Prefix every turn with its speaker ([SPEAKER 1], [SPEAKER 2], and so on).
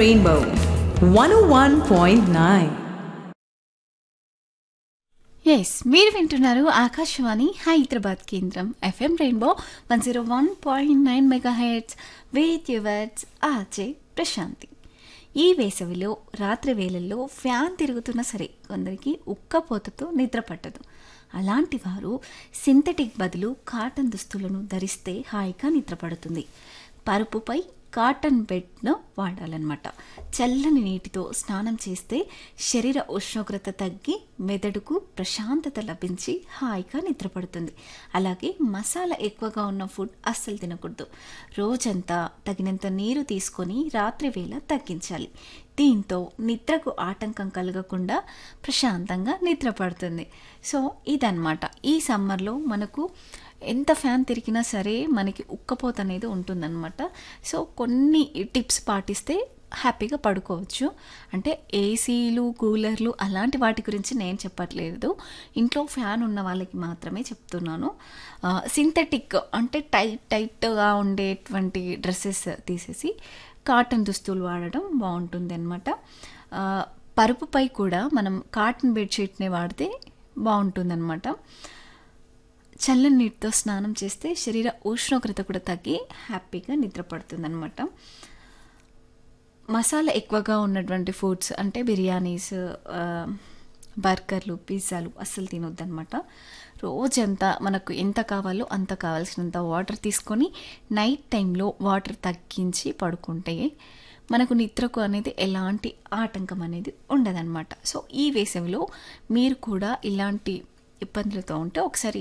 [SPEAKER 1] Rainbow 101.9.
[SPEAKER 2] Yes మీరు వింటున్నారు ఆకాశవాణి హైదరాబాద్ కేంద్రం FM rainbow one zero one point nine mega heads with yours RJ Prashanti ఈ వేసవిలో రాత్రి వేళల్లో ఫ్యాన్ తిరుగుతున్నా సరే కొందరికి ఉక్కపోతతో నిద్ర పట్టదు అలాంటి వారు సింథటిక్ బదులు కాటన్ దుస్తులను ధరిస్తే హాయిగా నిద్ర పడుతుంది పరుపుపై కాటన్ బెడ్ను వాడాలన్నమాట చల్లని నీటితో స్నానం చేస్తే శరీర ఉష్ణోగ్రత తగ్గి మెదడుకు ప్రశాంతత లభించి హాయిగా నిద్రపడుతుంది అలాగే మసాలా ఎక్కువగా ఉన్న ఫుడ్ అస్సలు తినకూడదు రోజంతా తగినంత నీరు తీసుకొని రాత్రి వేళ తగ్గించాలి దీంతో నిద్రకు ఆటంకం కలగకుండా ప్రశాంతంగా నిద్ర పడుతుంది సో ఇదన్నమాట ఈ సమ్మర్లో మనకు ఎంత ఫ్యాన్ తిరిగినా సరే మనకి ఉక్కపోత అనేది ఉంటుందన్నమాట సో కొన్ని టిప్స్ పాటిస్తే హ్యాపీగా పడుకోవచ్చు అంటే ఏసీలు కూలర్లు అలాంటి వాటి గురించి నేను చెప్పట్లేదు ఇంట్లో ఫ్యాన్ ఉన్న వాళ్ళకి మాత్రమే చెప్తున్నాను సింథటిక్ అంటే టైట్ టైట్గా ఉండేటువంటి డ్రెస్సెస్ తీసేసి కాటన్ దుస్తులు వాడడం బాగుంటుంది అనమాట పరుపుపై కూడా మనం కాటన్ బెడ్షీట్ని వాడితే బాగుంటుందన్నమాట చల్లని నీటితో స్నానం చేస్తే శరీర ఉష్ణోగ్రత కూడా తగ్గి హ్యాపీగా నిద్రపడుతుంది అనమాట మసాలా ఎక్కువగా ఉన్నటువంటి ఫుడ్స్ అంటే బిర్యానీస్ బర్గర్లు పిజ్జాలు అస్సలు తినొద్దనమాట రోజంతా మనకు ఎంత కావాలో అంత కావాల్సినంత వాటర్ తీసుకొని నైట్ టైంలో వాటర్ తగ్గించి పడుకుంటే మనకు నిద్రకు అనేది ఎలాంటి ఆటంకం అనేది ఉండదన్నమాట సో ఈ వేసవిలో మీరు కూడా ఇలాంటి ఇబ్బందులతో ఉంటే ఒకసారి